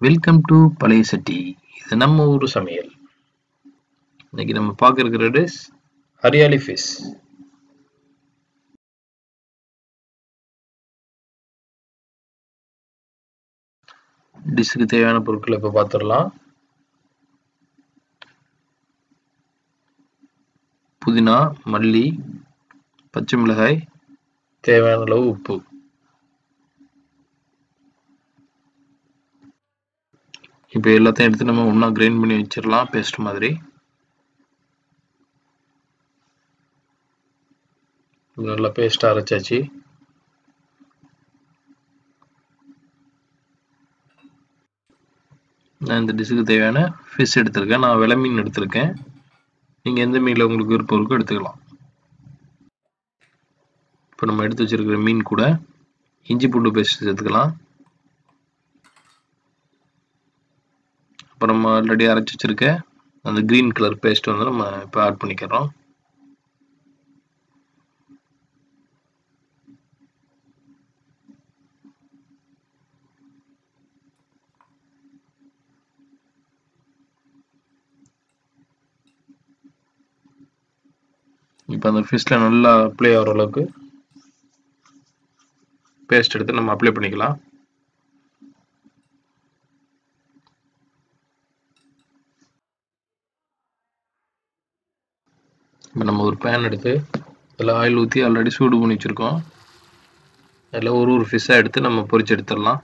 welcome to பழைய சட்டி இது நம்ம ஊர் சமையல் இன்னைக்கு நம்ம பார்க்க இருக்கிற டிஷ் ஹரியாலி ஃபிஷ் டிஷ்ஷுக்கு தேவையான பொருட்களை இப்போ பார்த்துடலாம் புதினா மல்லி பச்சை மிளகாய் தேவையான அளவு உப்பு இப்போ எல்லாத்தையும் எடுத்து நம்ம ஒன்றா கிரைண்ட் பண்ணி வச்சிடலாம் பேஸ்ட் மாதிரி நல்லா பேஸ்ட்டாக அரைச்சாச்சு நான் இந்த டிஷ்ஷுக்கு தேவையான ஃபிஷ் எடுத்திருக்கேன் நான் விலை மீன் எடுத்திருக்கேன் நீங்கள் எந்த மீனில் உங்களுக்கு விருப்பம் இருக்கோ எடுத்துக்கலாம் இப்போ நம்ம எடுத்து வச்சிருக்கிற மீன் கூட இஞ்சி பூண்டு பேஸ்ட் சேர்த்துக்கலாம் அப்புறம் நம்ம ஆல்ரெடி அரைச்சி வச்சிருக்க அந்த க்ரீன் கலர் பேஸ்ட் வந்து நம்ம இப்போ ஆட் பண்ணிக்கிறோம் இப்போ அந்த ஃபிஷ்ல நல்லா அப்ளை ஆகிற அளவுக்கு பேஸ்ட் எடுத்து நம்ம அப்ளை பண்ணிக்கலாம் இப்போ நம்ம ஒரு பேன் எடுத்து அதில் ஆயில் ஊற்றி ஆல்ரெடி சூடு பண்ணி வச்சுருக்கோம் அதில் ஒரு ஒரு ஃபிஷ்ஷாக எடுத்து நம்ம பொரிச்சு எடுத்துடலாம்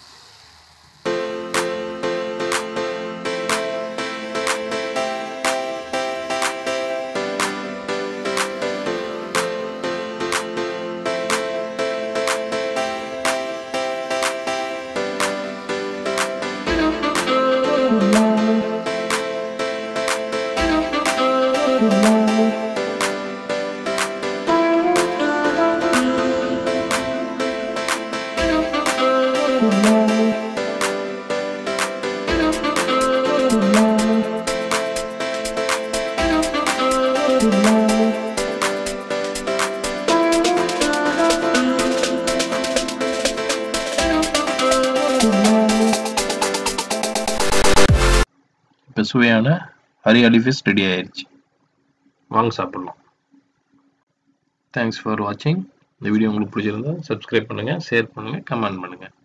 இப்போ சுவையான ஹரியாலி ஃபிஷ் ரெடி ஆயிடுச்சு வாங்க சாப்பிட்லாம் தேங்க்ஸ் ஃபார் வாட்சிங் இந்த வீடியோ உங்களுக்கு பிடிச்சிருந்தா சப்ஸ்கிரைப் பண்ணுங்கள் ஷேர் பண்ணுங்கள் கமெண்ட் பண்ணுங்கள்